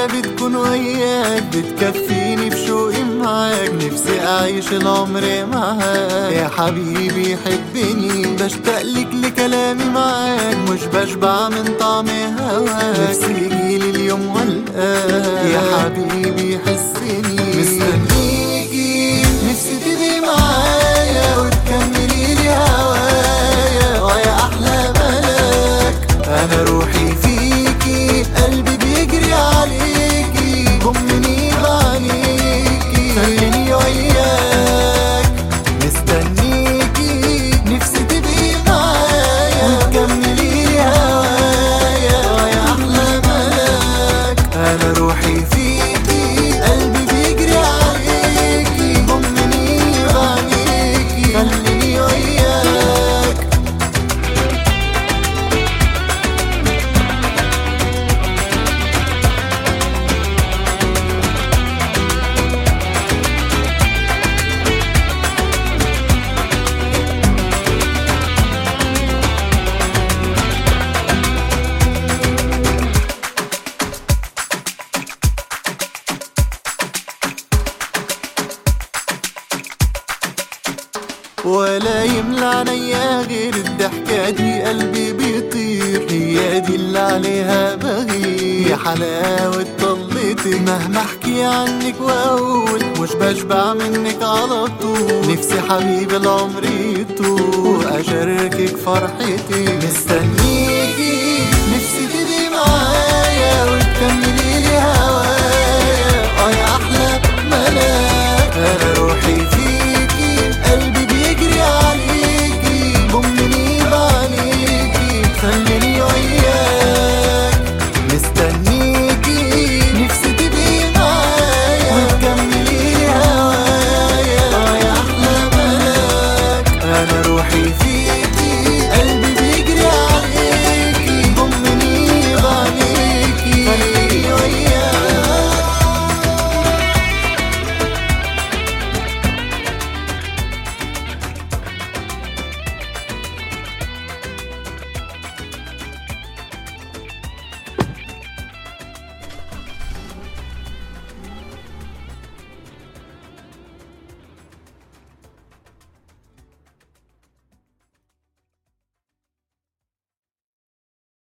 بتكون وياك بتكفيني في شوقي معاك نفسي اعيش العمر معاك يا حبيبي حبني بشتاق لك لكلامي معاك مش بشبع من طعم هواك نفسي يجيلي اليوم والقاك يا حبيبي حسني مستنيكي نفسي تبقي معايا وتكملي لي هوايا ويا احلى ملاك انا روحي فيكي قلبي بيجري عليكي ضمني بعينيكي خليني وياك مستنيكي نفسي تبقي معايا وتكملي لي هوايا ويا احلى ملاك انا روحي فيكي قلبي بيجري عليكي ضمني بعينيكي خليني وياك ولا يملى عينيا غير الضحكة دي قلبي بيطير هي دي اللي عليها بغير يا حلاوة طلتك مهما احكي عنك واقول مش بشبع منك على طول نفسي حبيب العمر يطول واشاركك فرحتي مستنيكي نفسي تبقي معايا وتكملي